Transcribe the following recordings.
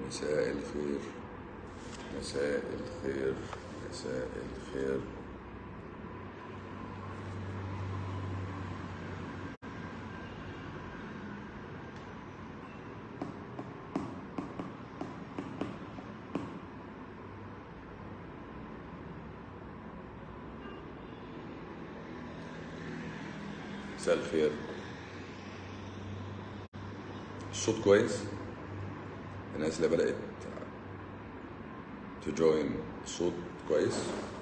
مساء الخير مساء الخير مساء الخير مساء الخير الصوت كويس الناس اللي بدأت تجوين الصوت كويس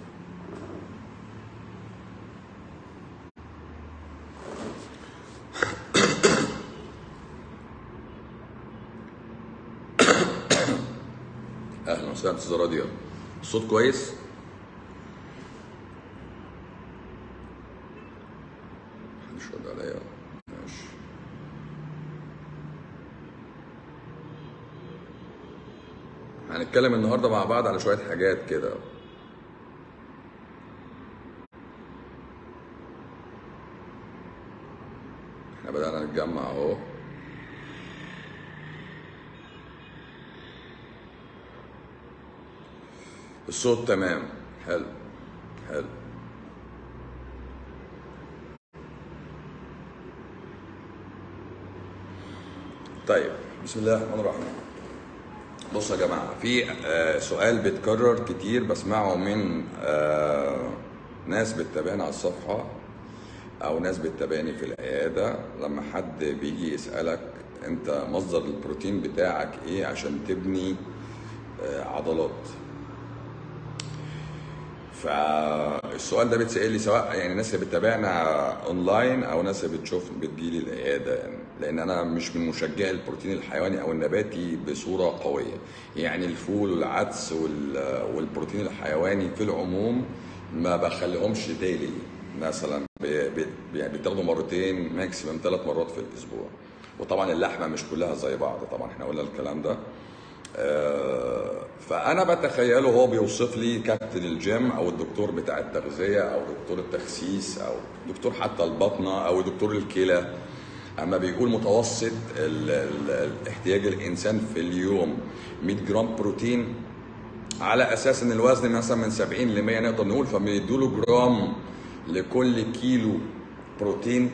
اهلا وسهلا استاذ راديو الصوت كويس محدش رد عليا ماشي هنتكلم النهارده مع بعض على شويه حاجات كده احنا بدأنا نتجمع اهو الصوت تمام حلو حلو طيب بسم الله الرحمن الرحيم بصوا يا جماعه في آه، سؤال بيتكرر كتير بسمعه من آه، ناس بتتابعنا على الصفحه او ناس بتتابعني في العياده لما حد بيجي يسالك انت مصدر البروتين بتاعك ايه عشان تبني آه، عضلات فالسؤال ده بيتسأل لي سواء يعني الناس اللي بتتابعنا اونلاين او ناس اللي بتشوف بتجيلي العياده يعني لان انا مش من مشجعي البروتين الحيواني او النباتي بصوره قويه يعني الفول والعدس وال- والبروتين الحيواني في العموم ما بخليهمش ديلي مثلا بي- بي- يعني بيتاخدوا مرتين ماكسيمم ثلاث مرات في الاسبوع وطبعا اللحمه مش كلها زي بعض طبعا احنا قلنا الكلام ده آه، فانا بتخيله هو بيوصف لي كابتن الجيم او الدكتور بتاع التغذيه او دكتور التخسيس او دكتور حتى البطنه او دكتور الكلى اما بيقول متوسط ال ال الاحتياج الانسان في اليوم 100 جرام بروتين على اساس ان الوزن مثلا من 70 ل 100 نقدر نقول فبيدوا له جرام لكل كيلو بروتين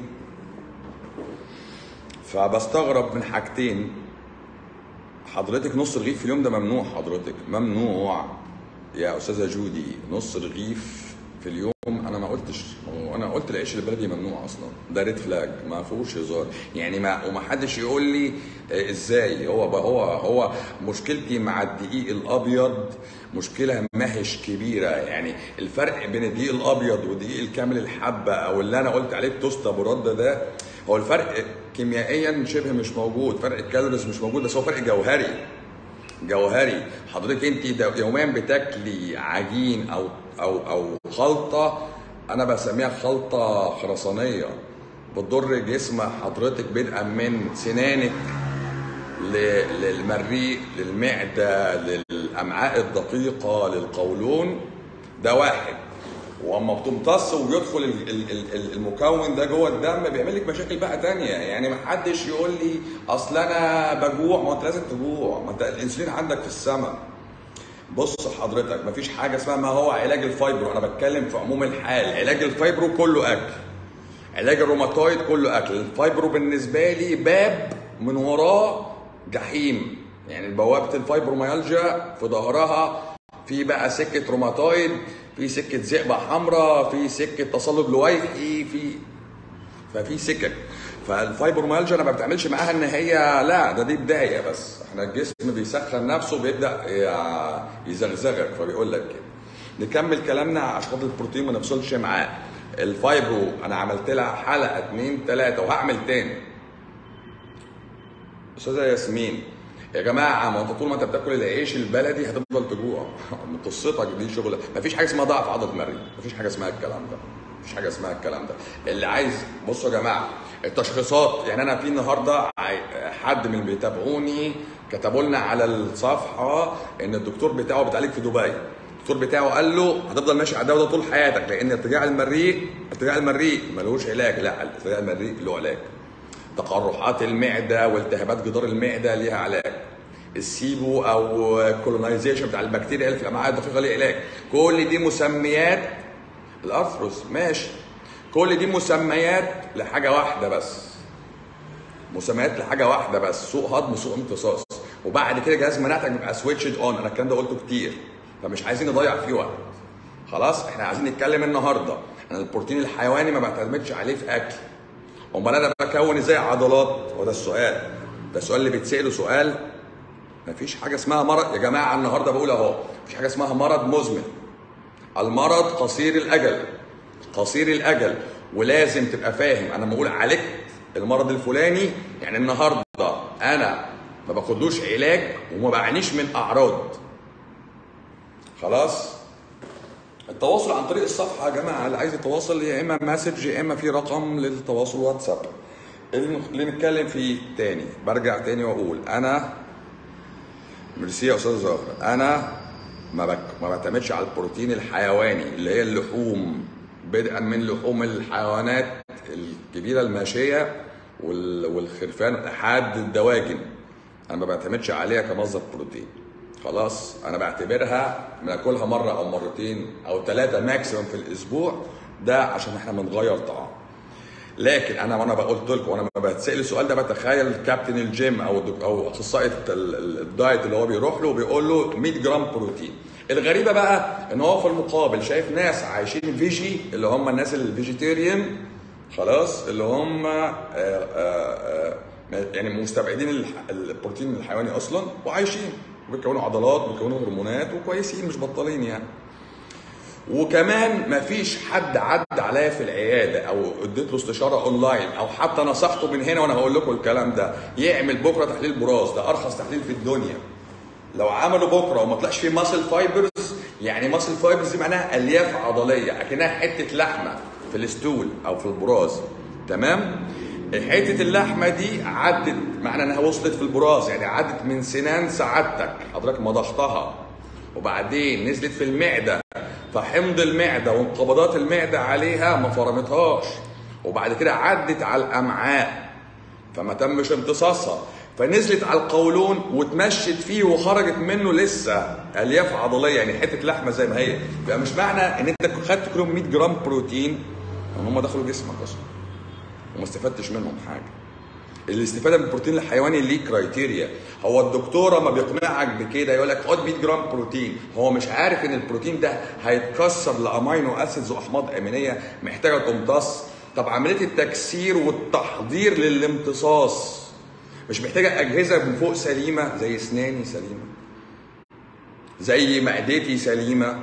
فبستغرب من حاجتين حضرتك نص رغيف في اليوم ده ممنوع حضرتك ممنوع يا استاذه جودي نص رغيف في اليوم انا ما قلتش انا قلت العيش البلدي ممنوع اصلا ده ريد فلاج ما فيهوش هزار يعني ما وما حدش يقول لي آه، ازاي هو بقى هو هو مشكلتي مع الدقيق الابيض مشكله ماهيش كبيره يعني الفرق بين الدقيق الابيض ودقيق الكامل الحبه او اللي انا قلت عليه التوست ابو رده ده هو الفرق كيميائيا شبه مش موجود فرق الكالوريز مش موجود بس هو فرق جوهري جوهري حضرتك انت ده يوميا بتاكلي عجين او او او خلطه انا بسميها خلطه خرسانيه بتضر جسم حضرتك بدءا من سنانك ل- للمريء للمعده للامعاء الدقيقه للقولون ده واحد واما بتمتص ويدخل ال- ال- ال- المكون ده جوه الدم بيعمل لك مشاكل بقى تانية يعني ما حدش يقول لي اصل انا بجوع ما انت لازم تجوع ما انت الانسولين عندك في السماء بص حضرتك مفيش حاجه اسمها ما هو علاج الفايبرو انا بتكلم في عموم الحال علاج الفايبرو كله اكل علاج الروماتويد كله اكل الفايبرو بالنسبه لي باب من وراه جحيم يعني بوابه الفايبروميالجيا في ظهرها في بقى سكه روماتويد في سكه ذئبه حمراء في سكه تصلب لويحي في ففي سكك فالفايبروميالجيا انا ما بتعملش معاها ان هي لا ده دي بدايه بس احنا الجسم بيسخن نفسه بيبدا يع- يزغزغك فبيقول لك كده نكمل كلامنا عشان خاطر البروتين ما نفصلش معاه الفايبرو انا عملت لها حلقه اتنين تلاته وهعمل تاني استاذه ياسمين يا جماعه ما انت طول ما انت بتاكل العيش البلدي هتفضل تجوع قصتك دي شغل مفيش حاجه اسمها ضعف عضله مريء مفيش حاجه اسمها الكلام ده مفيش حاجه اسمها الكلام ده اللي عايز بصوا يا جماعه التشخيصات يعني انا في النهارده عاي- حد من اللي بيتابعوني كتبوا لنا على الصفحه ان الدكتور بتاعه بيتعالج في دبي الدكتور بتاعه قال له هتفضل ماشي على الدواء ده طول حياتك لان ارتجاع المريء ارتجاع المريء ملوش علاج لا ارتجاع المريء له علاج تقرحات المعده والتهابات جدار المعده ليها علاج السيبو او الكولونايزيشن بتاع البكتيريا اللي في الامعاء الدقيقه ليه علاج كل دي مسميات الارثروس ماشي كل دي مسميات لحاجه واحده بس مسميات لحاجه واحده بس سوء هضم سوء امتصاص وبعد كده جهاز مناعتك بيبقى سويتشد اون انا الكلام ده قلته كتير فمش عايزين نضيع فيه وقت خلاص احنا عايزين نتكلم النهارده انا البروتين الحيواني ما بعتمدش عليه في اكل امال انا بكون ازاي عضلات هو ده السؤال ده السؤال اللي بيتساله سؤال مفيش حاجه اسمها مرض يا جماعه النهارده بقول اهو مفيش حاجه اسمها مرض مزمن المرض قصير الاجل قصير الاجل ولازم تبقى فاهم انا لما بقول عالجت المرض الفلاني يعني النهارده انا ما باخدلوش علاج وما بعانيش من اعراض خلاص التواصل عن طريق الصفحه يا جماعه اللي عايز يتواصل يا اما مسج يا اما في رقم للتواصل واتساب اللي نتكلم فيه تاني برجع تاني واقول انا ميرسي يا استاذ زهر انا ما بك ما بعتمدش على البروتين الحيواني اللي هي اللحوم بدءا من لحوم الحيوانات الكبيره الماشيه وال- والخرفان لحد الدواجن انا ما بعتمدش عليها كمصدر بروتين خلاص انا بعتبرها بناكلها مره او مرتين او ثلاثه ماكسيموم في الاسبوع ده عشان احنا بنغير طعام لكن انا وانا قلت لكم وانا ما بتسال السؤال ده بتخيل كابتن الجيم او الدك- او اخصائي الت- ال- ال- الدايت اللي هو بيروح له بيقول له 100 جرام بروتين الغريبه بقى ان هو في المقابل شايف ناس عايشين فيجي اللي هم الناس الفيجيتيريان خلاص اللي هم آه، آه، آه، يعني مستبعدين الح- البروتين الحيواني اصلا وعايشين وبيكونوا عضلات وبيكونوا هرمونات وكويسين مش بطالين يعني وكمان مفيش حد عدى عليا في العياده او اديت له استشاره اونلاين او حتى نصحته من هنا وانا هقول لكم الكلام ده يعمل بكره تحليل براز ده ارخص تحليل في الدنيا لو عملوا بكره وما طلعش فيه ماسل فايبرز يعني ماسل فايبرز دي معناها الياف عضليه اكنها حته لحمه في الستول او في البراز تمام حته اللحمه دي عدت معنى انها وصلت في البراز يعني عدت من سنان سعادتك حضرتك مضغتها وبعدين نزلت في المعده فحمض المعده وانقباضات المعده عليها ما فرمتهاش وبعد كده عدت على الامعاء فما تمش امتصاصها فنزلت على القولون واتمشت فيه وخرجت منه لسه الياف عضليه يعني حته لحمه زي ما هي يبقى مش معنى ان انت خدت كلهم 100 جرام بروتين ان هم دخلوا جسمك اصلا وما استفدتش منهم حاجه الاستفاده من البروتين الحيواني ليه كرايتيريا هو الدكتور ما بيقنعك بكده يقول لك خد 100 جرام بروتين هو مش عارف ان البروتين ده هيتكسر لامينو اسيدز واحماض امينيه محتاجه تمتص طب عمليه التكسير والتحضير للامتصاص مش محتاجه اجهزه من فوق سليمه زي اسناني سليمه زي معدتي سليمه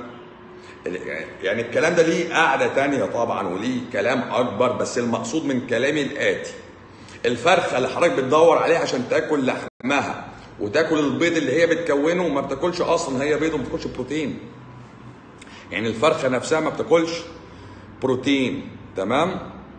يعني الكلام ده ليه قاعده تانية طبعا وليه كلام اكبر بس المقصود من كلامي الاتي الفرخه اللي حضرتك بتدور عليها عشان تاكل لحمها وتاكل البيض اللي هي بتكونه وما بتاكلش اصلا هي بيض وما بتاكلش بروتين يعني الفرخه نفسها ما بتاكلش بروتين تمام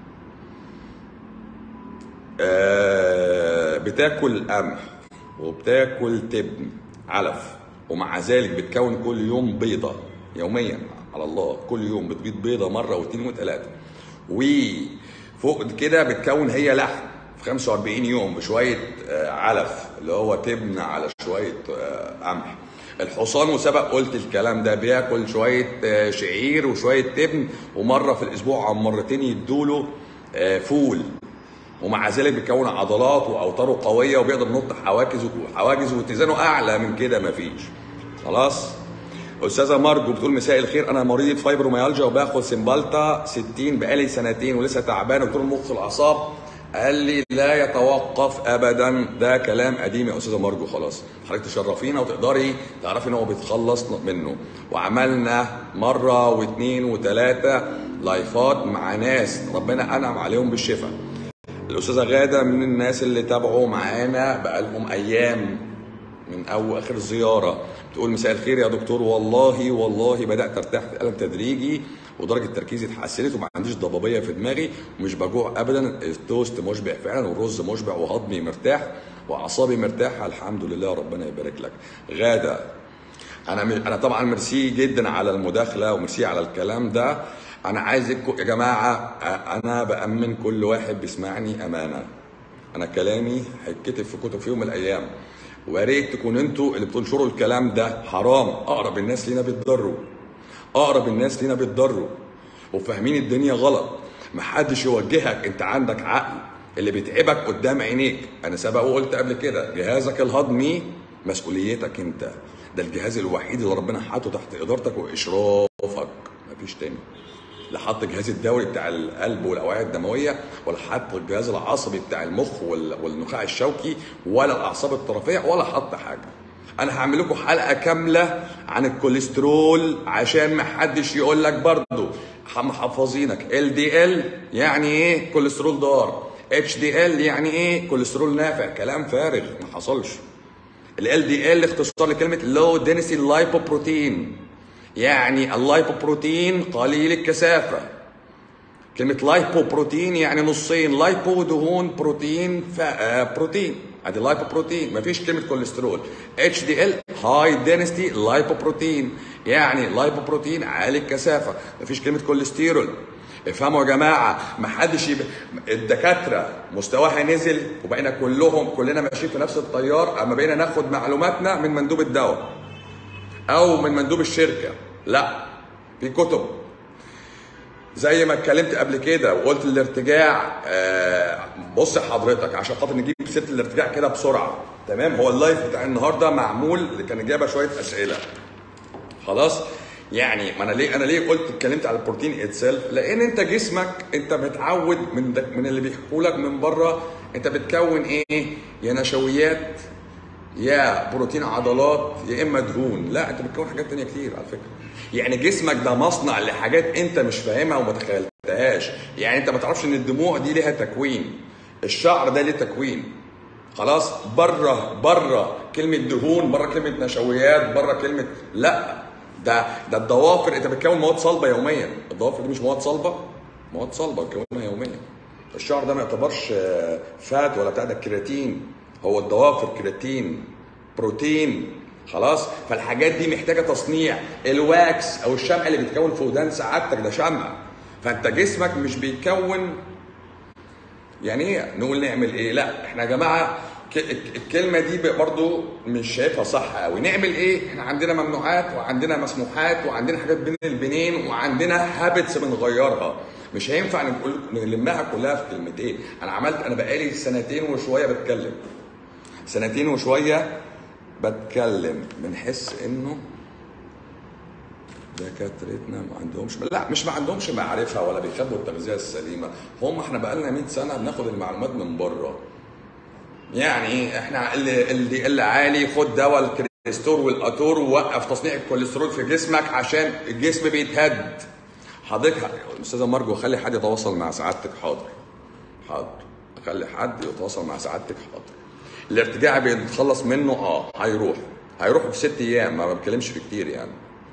آه بتاكل قمح وبتاكل تبن علف ومع ذلك بتكون كل يوم بيضه يوميا على الله كل يوم بتبيض بيضه مره واثنين وثلاثه وفوق كده بتكون هي لحم في 45 يوم بشويه آه، علف اللي هو تبن على شويه آه، قمح الحصان وسبق قلت الكلام ده بياكل شويه آه، شعير وشويه تبن ومره في الاسبوع او مرتين يدوله آه، فول ومع ذلك بيكون عضلات واوتاره قويه وبيقدر ينط حواجز وحواجز واتزانه اعلى من كده مفيش خلاص استاذه مارجو بتقول مساء الخير انا مريضه فايبروميالجيا وباخد سمبالتا 60 بقالي سنتين ولسه تعبان دكتور المخ والاعصاب قال لي لا يتوقف ابدا ده كلام قديم يا استاذه مارجو خلاص حضرتك تشرفينا وتقدري تعرفي ان هو بيتخلص منه وعملنا مره واثنين وثلاثه لايفات مع ناس ربنا انعم عليهم بالشفاء الاستاذه غاده من الناس اللي تابعوا معانا بقالهم ايام من او اخر زياره بتقول مساء الخير يا دكتور والله والله بدات ارتاح في الالم تدريجي ودرجه تركيزي اتحسنت وما عنديش ضبابيه في دماغي ومش بجوع ابدا التوست مشبع فعلا والرز مشبع وهضمي مرتاح واعصابي مرتاحه الحمد لله ربنا يبارك لك غاده انا انا طبعا ميرسي جدا على المداخله وميرسي على الكلام ده انا عايزكم يا جماعه انا بامن كل واحد بيسمعني امانه انا كلامي هيتكتب في كتب في يوم من الايام ويا ريت تكون انتوا اللي بتنشروا الكلام ده حرام اقرب الناس لينا بيتضروا اقرب الناس لينا بيتضروا وفاهمين الدنيا غلط محدش يوجهك انت عندك عقل اللي بيتعبك قدام عينيك انا سبق وقلت قبل كده جهازك الهضمي مسؤوليتك انت ده الجهاز الوحيد اللي ربنا حاطه تحت ادارتك واشرافك مفيش تاني لا حط الجهاز الدوري بتاع القلب والاوعيه الدمويه ولا حط الجهاز العصبي بتاع المخ وال- والنخاع الشوكي ولا الاعصاب الطرفيه ولا حط حاجه انا هعمل لكم حلقه كامله عن الكوليسترول عشان ما حدش يقول لك برضه محفظينك ال دي ال يعني ايه كوليسترول ضار اتش دي ال يعني ايه كوليسترول نافع كلام فارغ ما حصلش ال دي ال اختصار لكلمه لو دينسي لايبوبروتين يعني اللايبوبروتين قليل الكثافه كلمة لايبوبروتين يعني نصين لايبو دهون بروتين ف... آه بروتين ادي لايبوبروتين مفيش كلمة كوليسترول اتش دي ال هاي دينستي لايبوبروتين يعني لايبوبروتين عالي الكثافة مفيش كلمة كوليسترول افهموا يا جماعة محدش يب... الدكاترة مستواها نزل وبقينا كلهم كلنا ماشيين في نفس التيار اما بقينا ناخد معلوماتنا من مندوب الدواء او من مندوب الشركة لا في كتب زي ما اتكلمت قبل كده وقلت الارتجاع آه، بص حضرتك عشان خاطر نجيب سيره الارتجاع كده بسرعه تمام هو اللايف بتاع النهارده معمول اللي كان جايبه شويه اسئله خلاص يعني ما انا ليه انا ليه قلت اتكلمت على البروتين اتسيلف لان انت جسمك انت متعود من ده من اللي بيحكوا لك من بره انت بتكون ايه يا نشويات يا بروتين عضلات يا اما دهون لا انت بتكون حاجات تانية كتير على فكره يعني جسمك ده مصنع لحاجات انت مش فاهمها وما تخيلتهاش يعني انت ما تعرفش ان الدموع دي ليها تكوين الشعر ده ليه تكوين خلاص بره بره كلمه دهون بره كلمه نشويات بره كلمه لا ده ده الضوافر انت بتكون مواد صلبه يوميا الضوافر دي مش مواد صلبه مواد صلبه بتكونها يوميا الشعر ده ما يعتبرش آه، فات ولا بتاع ده كرياتين هو الضوافر كرياتين بروتين خلاص فالحاجات دي محتاجه تصنيع الواكس او الشمع اللي بيتكون في ودان سعادتك ده شمع فانت جسمك مش بيكون يعني ايه نقول نعمل ايه لا احنا يا جماعه ك- الكلمه دي برضو مش شايفها صح قوي نعمل ايه احنا عندنا ممنوعات وعندنا مسموحات وعندنا حاجات بين البنين وعندنا هابتس بنغيرها مش هينفع نقول نلمها كلها في كلمتين انا عملت انا بقالي سنتين وشويه بتكلم سنتين وشويه بتكلم بنحس انه دكاترتنا ما عندهمش لا مش ما عندهمش معرفه ولا بيخبوا التغذيه السليمه هم احنا بقالنا 100 سنه بناخد المعلومات من بره يعني احنا اللي اللي, اللي عالي خد دواء الكوليسترول والاتور ووقف تصنيع الكوليسترول في جسمك عشان الجسم بيتهد حضرتك استاذه مرجو خلي حد يتواصل مع سعادتك حاضر حاضر خلي حد يتواصل مع سعادتك حاضر الارتجاع بيتخلص منه اه هيروح هيروح في ست ايام ما بتكلمش في كتير يعني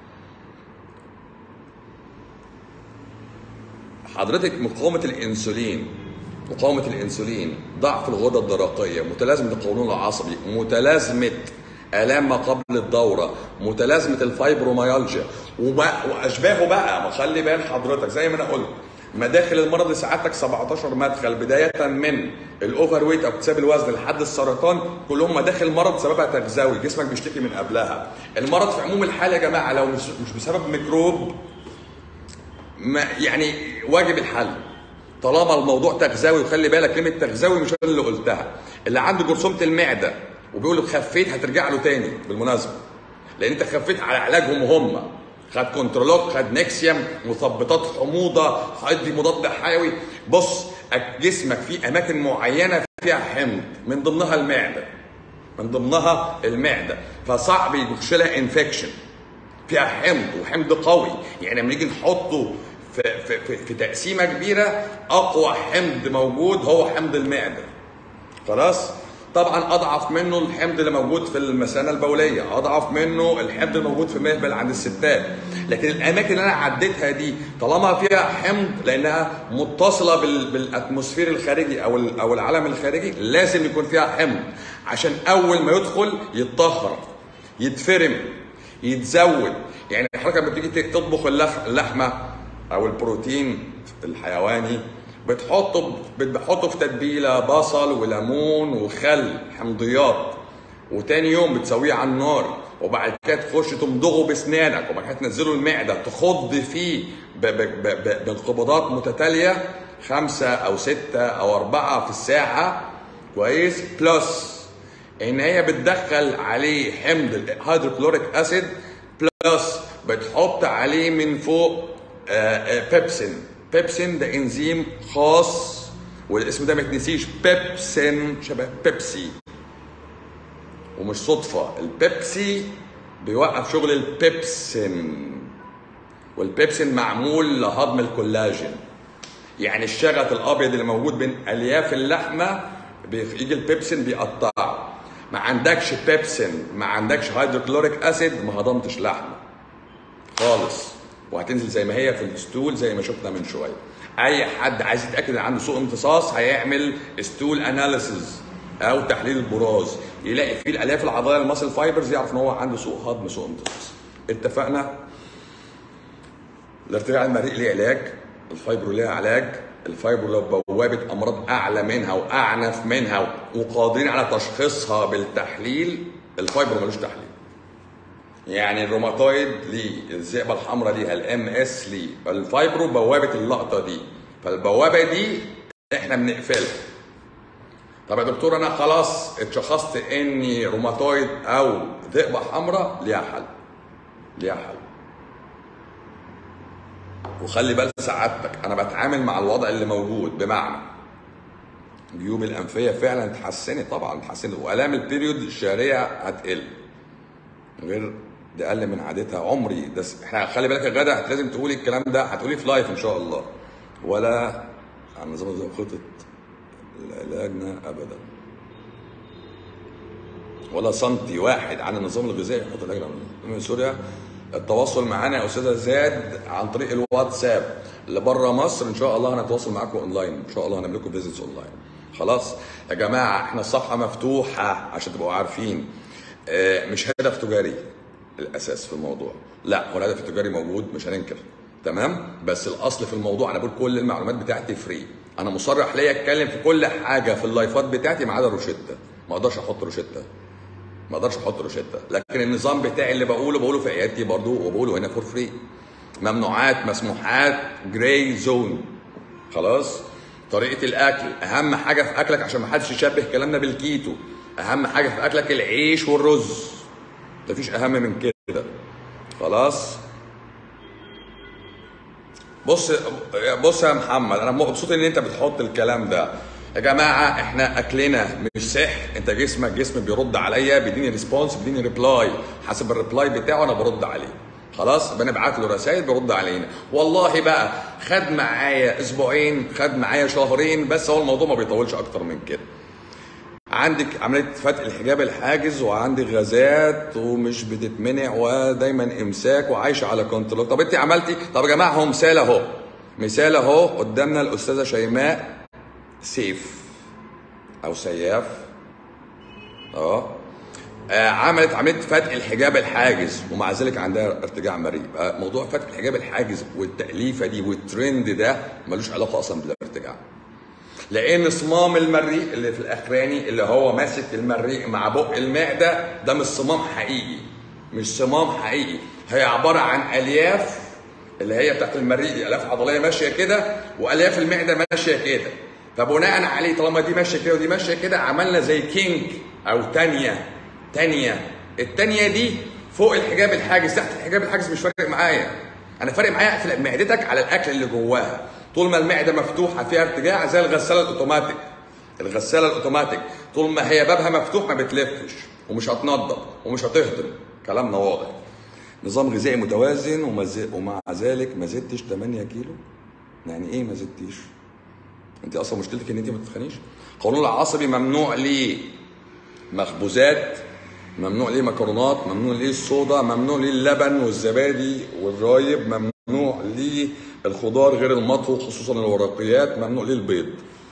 حضرتك مقاومة الأنسولين مقاومة الأنسولين ضعف الغدة الدرقية متلازمة القولون العصبي متلازمة آلام ما قبل الدورة متلازمة الفايبروميالجيا وما- وأشباهه بقى ما خلي بال حضرتك زي ما أنا قلت مداخل المرض لسعادتك 17 مدخل بداية من الأوفر ويت أو اكتساب الوزن لحد السرطان كلهم مداخل مرض سببها تغذوي جسمك بيشتكي من قبلها المرض في عموم الحال يا جماعة لو مش مش بسبب ميكروب ما يعني واجب الحل طالما الموضوع تغذوي وخلي بالك كلمه تغذوي مش انا اللي قلتها اللي عنده جرثومه المعده وبيقول له خفيت هترجع له تاني بالمناسبه لان انت خفيت على علاجهم هم خد كنترولوك خد نكسيوم مثبطات حموضه هدي مضاد حيوي بص جسمك في اماكن معينه فيها حمض من ضمنها المعده من ضمنها المعده فصعب يخش لها انفكشن فيها حمض وحمض قوي يعني لما نيجي نحطه في, في, في, في تقسيمه كبيره اقوى حمض موجود هو حمض المعده خلاص طبعا اضعف منه الحمض اللي موجود في المثانه البوليه اضعف منه الحمض الموجود في المهبل عند الستات لكن الاماكن اللي انا عديتها دي طالما فيها حمض لانها متصله بال... بالاتموسفير الخارجي او ال... او العالم الخارجي لازم يكون فيها حمض عشان اول ما يدخل يتطهر يتفرم يتزود يعني حضرتك لما تيجي تطبخ اللح- اللحمه او البروتين الحيواني بتحطه بتحطه في تتبيله بصل وليمون وخل حمضيات وتاني يوم بتسويه على النار وبعد كده تخش تمضغه باسنانك وبعد كده تنزله المعده تخض فيه ب- ب- ب- ب- بانقباضات متتاليه خمسه او سته او اربعه في الساعه كويس بلس ان هي بتدخل عليه حمض الهيدروكلوريك اسيد بلس بتحط عليه من فوق آه، آه، بيبسين بيبسين ده انزيم خاص والاسم ده ما يتنسيش بيبسين شبه بيبسي ومش صدفة البيبسي بيوقف شغل البيبسين والبيبسين معمول لهضم الكولاجين يعني الشغط الابيض اللي موجود بين الياف اللحمه بيجي البيبسين بيقطعه ما عندكش بيبسين ما عندكش هيدروكلوريك اسيد ما هضمتش لحمه خالص وهتنزل زي ما هي في الستول زي ما شفنا من شويه اي حد عايز يتاكد ان عنده سوء امتصاص هيعمل ستول اناليسز او تحليل البراز يلاقي فيه الالياف العضليه الماسل فايبرز يعرف ان هو عنده سوء هضم سوء امتصاص اتفقنا الارتجاع المريء ليه علاج الفايبرو ليها علاج الفايبرو لو بوابه امراض اعلى منها واعنف منها وقادرين على تشخيصها بالتحليل الفايبرو ملوش تحليل يعني الروماتويد ليه الذئبه الحمراء ليها الام اس ليه الفايبرو بوابه اللقطه دي فالبوابه دي احنا بنقفلها طب يا دكتور انا خلاص اتشخصت اني روماتويد او ذئبه حمراء ليها حل ليها حل وخلي بال سعادتك انا بتعامل مع الوضع اللي موجود بمعنى جيوب الانفيه فعلا اتحسنت طبعا اتحسنت والام البيريود الشهريه هتقل غير دي اقل من عادتها عمري ده س- احنا خلي بالك يا غدا لازم تقولي الكلام ده هتقولي في لايف ان شاء الله ولا عن نظام زي خطه علاجنا ابدا ولا سنتي واحد عن النظام الغذائي يحط علاجنا من سوريا التواصل معانا يا استاذه زاد عن طريق الواتساب اللي بره مصر ان شاء الله هنتواصل معاكم اونلاين ان شاء الله هنعمل لكم فيزيتس اونلاين خلاص يا جماعه احنا الصفحه مفتوحه عشان تبقوا عارفين آه، مش هدف تجاري الاساس في الموضوع لا هو الهدف التجاري موجود مش هننكر تمام بس الاصل في الموضوع انا بقول كل المعلومات بتاعتي فري انا مصرح ليا اتكلم في كل حاجه في اللايفات بتاعتي ما عدا روشته ما اقدرش احط روشته ما اقدرش احط روشته لكن النظام بتاعي اللي بقوله بقوله في عيادتي برضو وبقوله هنا فور فري ممنوعات مسموحات جراي زون خلاص طريقه الاكل اهم حاجه في اكلك عشان ما حدش يشبه كلامنا بالكيتو اهم حاجه في اكلك العيش والرز مفيش اهم من كده خلاص بص بص يا محمد انا مبسوط ان انت بتحط الكلام ده يا جماعه احنا اكلنا مش سحر انت جسمك جسم بيرد عليا بيديني ريسبونس بيديني ريبلاي حسب الريبلاي بتاعه انا برد عليه خلاص بنبعت له رسائل بيرد علينا والله بقى خد معايا اسبوعين خد معايا شهرين بس هو الموضوع ما بيطولش اكتر من كده عندك عمليه فتح الحجاب الحاجز وعندك غازات ومش بتتمنع ودايما امساك وعايشه على كنترول طب انت عملتي طب يا جماعه هو مثال اهو مثال اهو قدامنا الاستاذه شيماء سيف او سياف اه آه، عملت عمليه فتح الحجاب الحاجز ومع ذلك عندها ارتجاع مريء بقى موضوع فتح الحجاب الحاجز والتاليفه دي والترند ده ملوش علاقه اصلا بالارتجاع لان صمام المريء اللي في الاخراني اللي هو ماسك المريء مع بق المعده ده مش صمام حقيقي مش صمام حقيقي هي عباره عن الياف اللي هي بتاعت المريء دي الياف عضليه ماشيه كده والياف المعده ماشيه كده فبناء عليه طالما دي ماشيه كده ودي ماشيه كده عملنا زي كينج او تانية تانية التانية دي فوق الحجاب الحاجز تحت الحجاب الحاجز مش فارق معايا انا فارق معايا اقفل معدتك على الاكل اللي جواها طول ما المعده مفتوحه فيها ارتجاع زي الغساله الاوتوماتيك الغساله الاوتوماتيك طول ما هي بابها مفتوح ما بتلفش ومش هتنضف ومش هتهضم كلامنا واضح نظام غذائي متوازن ومز... ومع ذلك ما زدتش 8 كيلو يعني ايه ما زدتيش انت اصلا مشكلتك ان انت ما تتخنيش القولون العصبي ممنوع ليه مخبوزات ممنوع ليه مكرونات ممنوع ليه الصودا ممنوع ليه اللبن والزبادي والرايب ممنوع ليه الخضار غير المطهو خصوصا الورقيات ممنوع ليه البيض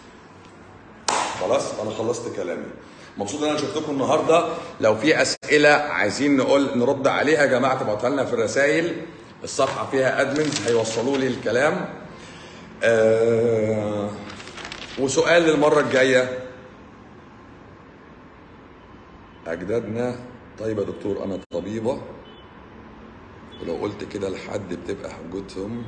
خلاص انا خلصت كلامي مبسوط ان انا شفتكم النهارده لو في اسئله عايزين نقول نرد عليها يا جماعه تبعتها لنا في الرسائل الصفحه فيها ادمنز هيوصلوا لي الكلام آه وسؤال للمره الجايه اجدادنا طيب يا دكتور انا طبيبه ولو قلت كده لحد بتبقى حجتهم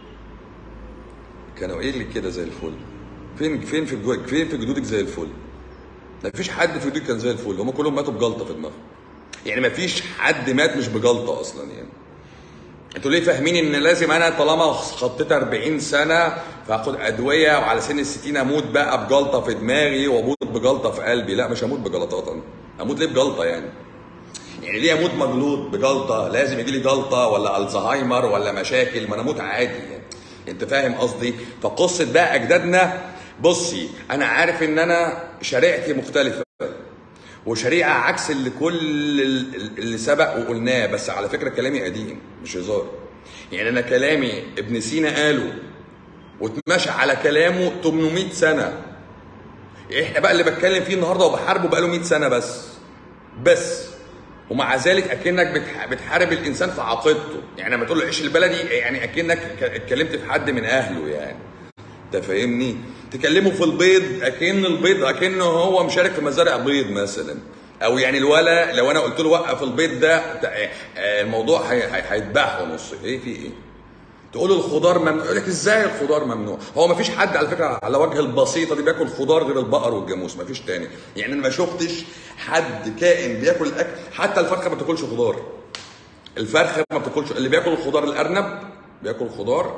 كانوا ايه اللي كده زي الفل فين فين في جدودك فين في جدودك زي الفل ما فيش حد في جدودك كان زي الفل هم كلهم ماتوا بجلطه في دماغهم يعني ما فيش حد مات مش بجلطه اصلا يعني انتوا ليه فاهمين ان لازم انا طالما خطيت 40 سنه فاخد ادويه وعلى سن ال 60 اموت بقى بجلطه في دماغي واموت بجلطه في قلبي لا مش هموت بجلطات انا اموت ليه بجلطه يعني يعني ليه اموت مجلوط بجلطه لازم يجي لي جلطه ولا الزهايمر ولا مشاكل ما انا اموت عادي يعني. انت فاهم قصدي فقصه بقى اجدادنا بصي انا عارف ان انا شريعتي مختلفه وشريعه عكس اللي كل اللي سبق وقلناه بس على فكره كلامي قديم مش هزار يعني انا كلامي ابن سينا قاله واتمشى على كلامه 800 سنه احنا بقى اللي بتكلم فيه النهارده وبحاربه بقاله 100 سنه بس بس ومع ذلك اكنك بتح- بتحارب الانسان في عقيدته يعني لما تقول له عيش البلدي يعني اكنك ك- اتكلمت في حد من اهله يعني انت فاهمني تكلمه في البيض اكن البيض اكنه هو مشارك في مزارع بيض مثلا او يعني الولا لو انا قلت له وقف البيض ده ت- آه، الموضوع هي- هي- هيتباعه نص ايه في ايه تقول له الخضار ممنوع يقول لك ازاي الخضار ممنوع هو ما فيش حد على فكره على وجه البسيطه دي بياكل خضار غير البقر والجاموس ما فيش تاني يعني انا ما شفتش حد كائن بياكل الاكل حتى الفرخه ما بتاكلش خضار الفرخه ما بتاكلش اللي بياكل الخضار الارنب بياكل خضار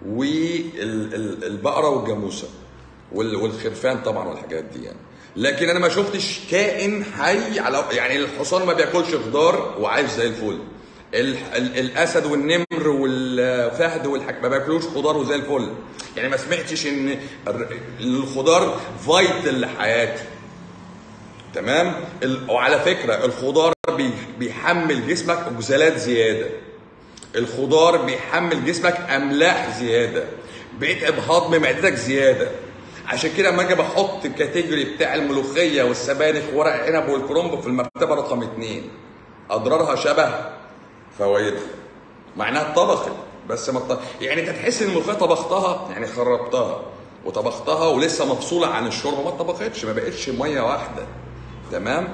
والبقره والجاموسه وال- والخرفان طبعا والحاجات دي يعني لكن انا ما شفتش كائن حي على يعني الحصان ما بياكلش خضار وعايش زي الفل ال... ال... الاسد والنمر والفهد والحاج ما بياكلوش خضار وزي الفل يعني ما سمعتش ان الر- الخضار فايتل لحياتي تمام ال... وعلى فكره الخضار بي... بيحمل جسمك اوكسالات زياده الخضار بيحمل جسمك املاح زياده بيتعب هضم معدتك زياده عشان كده لما اجي بحط الكاتيجوري بتاع الملوخيه والسبانخ وورق العنب والكرنب في المرتبه رقم اتنين اضرارها شبه فوائدها مع انها اتطبخت بس ما ط... يعني انت تحس ان الملوخيه طبختها يعني خربتها وطبختها ولسه مفصوله عن الشوربه ما اتطبختش ما بقتش ميه واحده تمام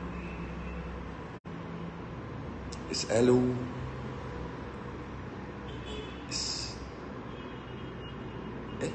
اسالوا اس... ايه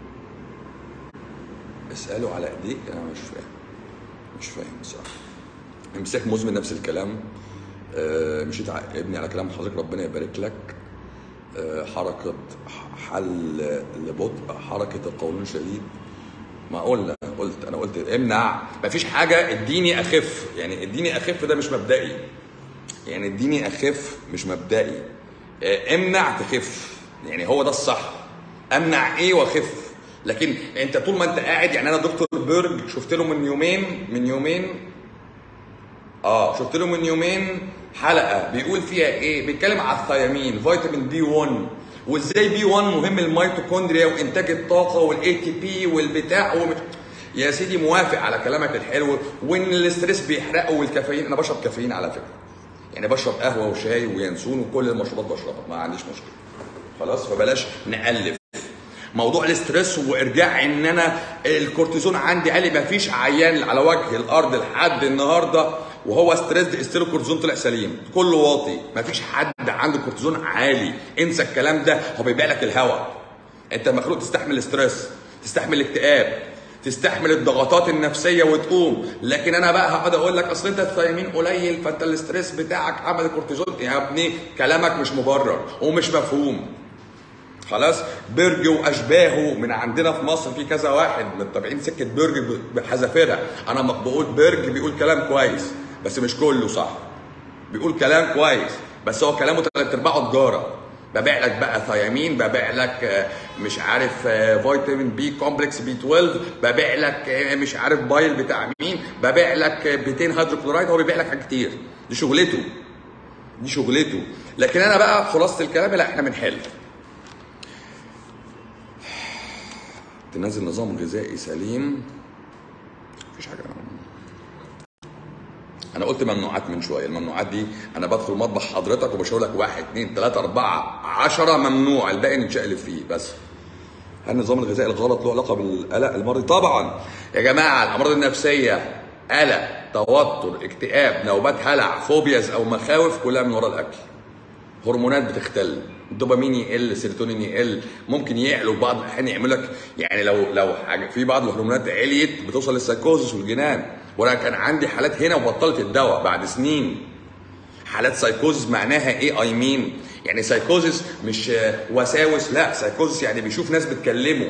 اسالوا على ايديك انا مش فاهم مش فاهم بصراحه امساك مزمن نفس الكلام آه، مشيت ع- ابني على كلام حضرتك ربنا يبارك لك آه، حركة ح- حل لبطء حركة القولون شديد ما قلنا قلت انا قلت امنع مفيش حاجة اديني اخف يعني اديني اخف ده مش مبدئي يعني اديني اخف مش مبدئي آه، امنع تخف يعني هو ده الصح امنع ايه واخف لكن انت طول ما انت قاعد يعني انا دكتور بيرج شفت له من يومين من يومين اه شفت له من يومين حلقه بيقول فيها ايه بيتكلم على الثيامين فيتامين بي 1 وازاي بي 1 مهم الميتوكوندريا وانتاج الطاقه والاي تي بي والبتاع ومش يا سيدي موافق على كلامك الحلو وان الاستريس بيحرقه والكافيين انا بشرب كافيين على فكره يعني بشرب قهوه وشاي وينسون وكل المشروبات بشربها ما عنديش مشكله خلاص فبلاش نألف موضوع الاسترس وارجاع ان انا الكورتيزون عندي عالي مفيش عيان على وجه الارض لحد النهارده وهو ستريسد استيرو كورتيزون طلع سليم كله واطي مفيش حد عنده كورتيزون عالي انسى الكلام ده هو بيبيع لك الهواء انت مخلوق تستحمل الاسترس تستحمل الاكتئاب تستحمل الضغطات النفسيه وتقوم لكن انا بقى هقعد اقول لك اصل انت الثيامين قليل فانت الاسترس بتاعك عمل الكورتيزون يا ابني كلامك مش مبرر ومش مفهوم خلاص برج واشباهه من عندنا في مصر في كذا واحد متابعين سكه برج بحذافيرها انا لما بقول برج بيقول كلام كويس بس مش كله صح بيقول كلام كويس بس هو كلامه تلات ارباعه تجاره ببيع لك بقى ثيامين ببيع لك آه، مش عارف آه، فيتامين بي كومبلكس بي 12 ببيع لك آه، مش عارف بايل بتاع مين ببيع لك آه، 200 هيدروكلورايد هو بيبيع لك حاجات كتير دي شغلته دي شغلته لكن انا بقى خلاصه الكلام لا احنا بنحل تنزل نظام غذائي سليم مفيش حاجه انا قلت ممنوعات من شويه الممنوعات دي انا بدخل مطبخ حضرتك وبشاور لك واحد اثنين ثلاثه اربعه عشرة ممنوع الباقي نتشقلب فيه بس هل النظام الغذائي الغلط له علاقه بالقلق المرضي طبعا يا جماعه الامراض النفسيه قلق توتر اكتئاب نوبات هلع فوبياز او مخاوف كلها من ورا الاكل هرمونات بتختل الدوبامين يقل السيروتونين يقل ممكن يعلوا بعض الاحيان يعمل لك يعني لو لو حاجه في بعض الهرمونات عليت بتوصل للسايكوزس والجنان وانا كان عندي حالات هنا وبطلت الدواء بعد سنين حالات سايكوزس معناها ايه اي مين يعني سايكوزس مش آه، وساوس لا سايكوزس يعني بيشوف ناس بتكلمه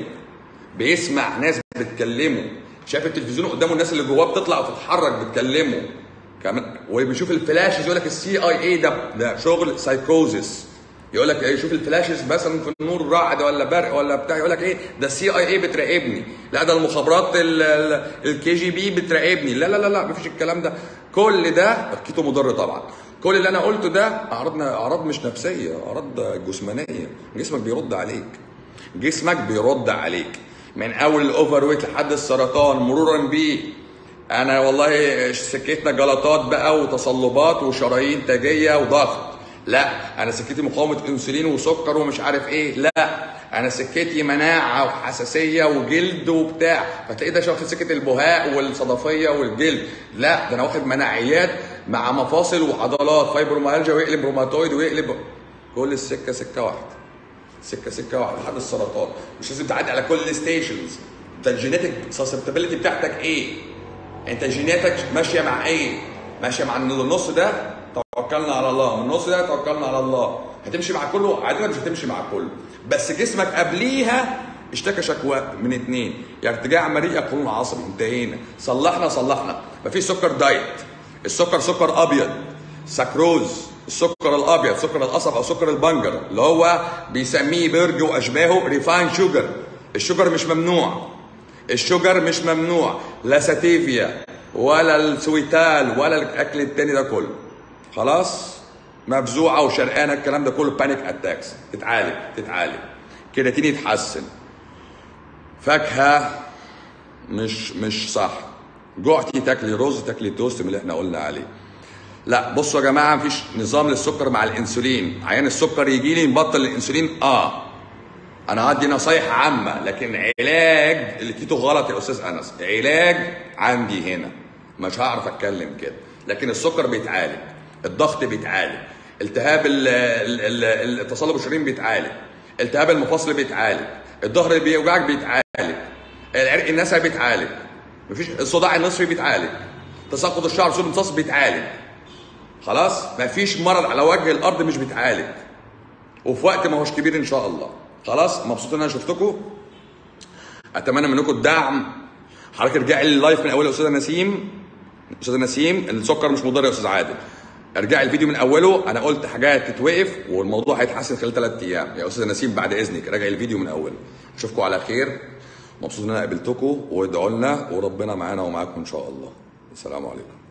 بيسمع ناس بتكلمه شايف التلفزيون قدامه الناس اللي جواه بتطلع وتتحرك بتكلمه كمان وبيشوف الفلاشز يقول لك السي اي اي ده ده شغل سايكوزس يقول لك ايه شوف الفلاشز مثلا في النور رعد ولا برق ولا بتاع يقول لك ايه ده السي اي اي بتراقبني لا ده المخابرات الكي جي بي بتراقبني لا لا لا لا مفيش الكلام ده كل ده كيتو مضر طبعا كل اللي انا قلته ده اعراض اعراض مش نفسيه اعراض جسمانيه جسمك بيرد عليك جسمك بيرد عليك من اول الاوفر ويت لحد السرطان مرورا بيه انا والله سكتنا جلطات بقى وتصلبات وشرايين تاجيه وضغط لا انا سكتي مقاومه انسولين وسكر ومش عارف ايه لا انا سكتي مناعه وحساسيه وجلد وبتاع فتلاقي ده واخد سكه البهاء والصدفيه والجلد لا ده انا واخد مناعيات مع مفاصل وعضلات فايبروميالجيا ويقلب روماتويد ويقلب كل السكه سكه واحده سكه سكه واحده لحد السرطان مش لازم تعدي على كل الستيشنز انت الجينيتك سسبتابيلتي بتاعتك ايه انت جيناتك ماشيه مع ايه ماشيه مع النص ده توكلنا على الله من النص ده توكلنا على الله هتمشي مع كله عادة مش هتمشي مع كله بس جسمك قبليها اشتكى شكوى من اتنين يا ارتجاع مريء يا قولون عصبي انتهينا صلحنا صلحنا مفيش سكر دايت السكر سكر ابيض سكروز السكر الابيض سكر القصب او سكر البنجر اللي هو بيسميه بيرج واشباهه ريفاين شوجر الشوجر مش ممنوع الشوجر مش ممنوع لا ساتيفيا ولا السويتال ولا الاكل التاني ده كله خلاص مفزوعه وشرقانه الكلام ده كله بانيك اتاكس تتعالج تتعالج كرياتين يتحسن فاكهه مش مش صح جوعتي تاكلي رز تاكلي توست من اللي احنا قلنا عليه لا بصوا يا جماعه مفيش نظام للسكر مع الانسولين عيان السكر يجي لي نبطل الانسولين اه انا هدي نصايح عامه لكن علاج الكيتو غلط يا استاذ انس علاج عندي هنا مش هعرف اتكلم كده لكن السكر بيتعالج الضغط بيتعالج التهاب ال- ال- ال- التصلب الشرايين بيتعالج التهاب المفاصل بيتعالج الظهر اللي بيوجعك بيتعالج العرق النسا بيتعالج مفيش الصداع النصفي بيتعالج تساقط الشعر بسبب امتصاص بيتعالج خلاص مفيش مرض على وجه الارض مش بيتعالج وفي وقت ما هوش كبير ان شاء الله خلاص مبسوط ان انا شفتكم اتمنى منكم الدعم حضرتك ارجعي لي اللايف من اوله يا استاذه نسيم استاذه نسيم السكر مش مضر يا استاذ عادل ارجعي الفيديو من اوله انا قلت حاجات تتوقف والموضوع هيتحسن خلال ثلاث ايام يا استاذه نسيم بعد اذنك راجعي الفيديو من اوله اشوفكم على خير مبسوط ان انا قابلتكم وادعوا لنا وربنا معانا ومعاكم ان شاء الله السلام عليكم